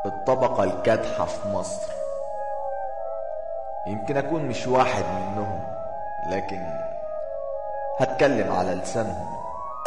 الطبقة الكادحة في مصر يمكن أكون مش واحد منهم لكن هتكلم على لسانهم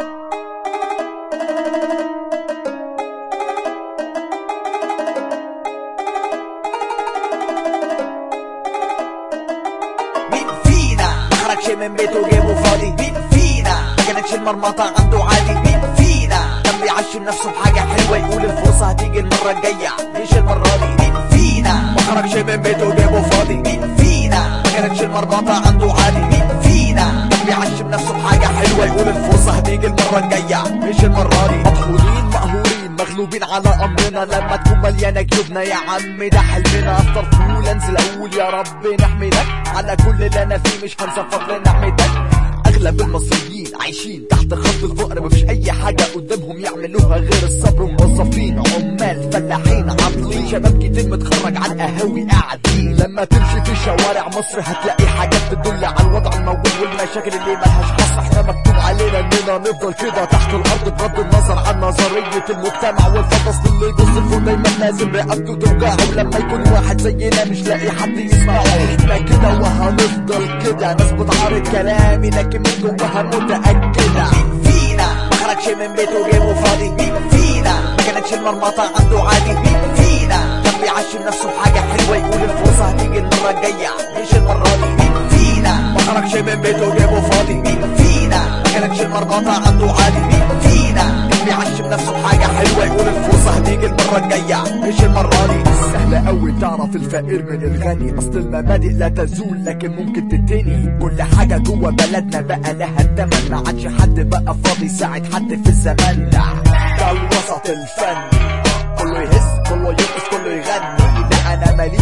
مين فينا ما خرجش من بيته جيبه فاضي مين فينا ما كانتش المرمطة عنده عادي مين فينا كان بيعشم نفسه بحاجة حلوة يقول الفرصة هتيجي المرة الجاية مش المرة دي مين فينا ما خرجش من بيته جيبه فاضي مين فينا ما كانتش المرمطة عنده عادي مين فينا كان بيعشم نفسه بحاجة حلوة يقول الفرصة هتيجي المرة الجاية مش المرة دي مقهورين مقهورين مغلوبين على امرنا لما تكون مليانه جبنه يا عم ده حلمنا افطر فول انزل اقول يا رب نحمدك على كل اللي انا فيه مش هنسى فضل نحمدك اغلب المصريين عايشين تحت خط الفقر مفيش اي حاجه قدامهم يعملوها غير الصبر موظفين عمال فلاحين عاطلين شباب كتير متخرج على القهاوي قاعدين لما تمشي في شوارع مصر هتلاقي حاجات تدل على الوضع الموجود والمشاكل اللي ملهاش حصر احنا مكتوب علينا اننا نفضل كده تحت الارض بغض النظر عن نظريه المجتمع والفطس اللي يبص لفوق دايما لازم رقبته توجعه ولما يكون واحد زينا مش لاقي حد يسمعه احنا كده وهنفضل كده ناس بتعارض كلامي لكن من جواها متاكده مين فينا ما خرجش من بيته جيبه فاضي مين فينا ما كانتش المرمطه عنده عادي مين فينا كان بيعشم نفسه بحاجه حلوه يقول الفرصه هتيجي المره الجايه مش المره دي مين فينا ما خرجش من بيته جيبه فاضي مين فينا ما كانتش المرمطه عنده عادي مين فينا كان بيعشم نفسه بحاجه حلوه يقول الفرصه هتيجي المره الجايه مش المره دي سهل قوي تعرف الفقير من الغني اصل المبادئ لا تزول لكن ممكن تتني كل حاجه جوه بلدنا بقى لها التمن ما عادش حد بقى فاضي يساعد حد في الزمان ده ده الوسط الفني كله يهز كله يرقص كله يغني لا انا ماليش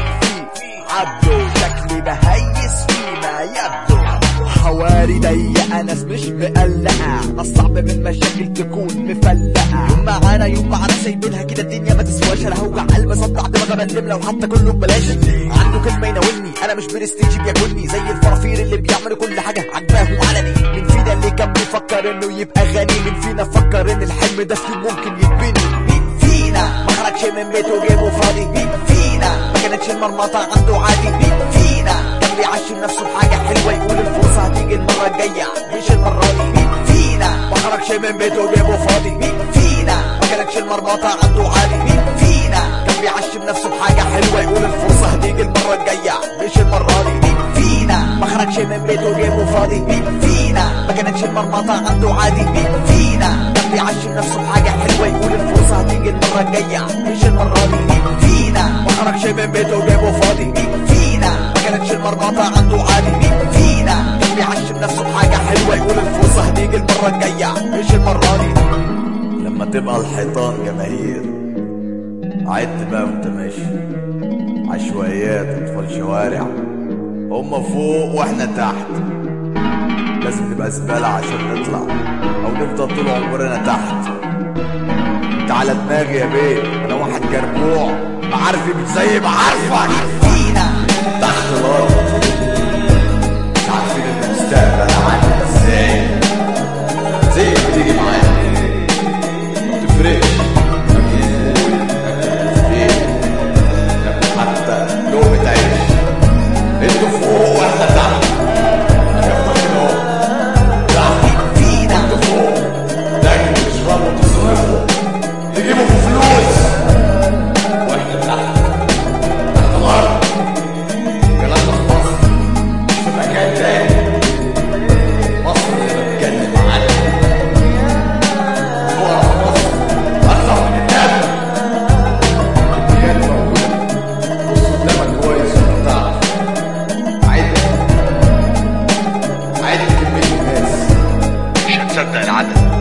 فيه عبده شكلي بهيس فيما يبدو حواري ضيقة ناس مش مقلقة ناس صعب من مشاكل تكون مفلقة يوم معانا يوم معانا سايبينها كده الدنيا ما تسواش انا هوجع قلب صدع دماغ بندم لو حتى كله ببلاش عنده كلمة يناولني انا مش برستيج بياكلني زي الفرافير اللي بيعملوا كل حاجة عجباهم علني مين فينا اللي كان بيفكر انه يبقى غني مين فينا فكر ان الحلم ده في يوم ممكن يتبني مين فينا ما خرجش من بيته جيبه فاضي مين فينا ما كانتش المرمطة عنده عادي مين فينا كان بيعشم نفسه بحاجة حلوة يقول الفرصة هتيجي المرة الجاية مش المرة دي مين فينا ما خرجش من بيته جيبه فاضي مين فينا ما كانتش المرمطة عنده عادي مين فينا كان بيعشم نفسه بحاجة حلوة يقول الفرصة هتيجي المرة الجاية مش المرة دي مين فينا ما خرجش من بيته جيبه فاضي مين فينا ما كانتش المرمطة عنده عادي مين فينا كان بيعشم نفسه بحاجة حلوة يقول الفرصة هتيجي المرة الجاية مش المرة دي مين فينا ما خرجش من بيته جيبه فاضي مين فينا ما كانتش المرمطة عنده عادي مين فينا كان بيعشم نفسه بحاجة حلوة يقول الفرصة هتيجي المرة الجاية مش المرة دي لما تبقى الحيطان جماهير عد بقى وانت ماشي عشوائيات اطفال شوارع هما فوق واحنا تحت لازم نبقى زبالة عشان نطلع او نفضل طول عمرنا تحت انت على دماغي يا بيه انا واحد جربوع معارفي مش زي معارفك فينا تحت الارض مش عارفين المستقبل عامل ازاي زي ما تيجي معايا ما تفرقش حتى لقمة عيش انتوا فوق واحنا تحت يلا كده تحت فينا انتوا فوق تاكلوا تشربوا تصرفوا تجيبوا فلوس واحنا تحت تحت الارض الكلام ده في مصر مش في مكان تاني مصر اللي بتكلم عنها فقرا في مصر اكتر من الناس الرجال موجودة بص قدامك كويس وانت تعرف عد عد كمية الناس مش هتصدق العدد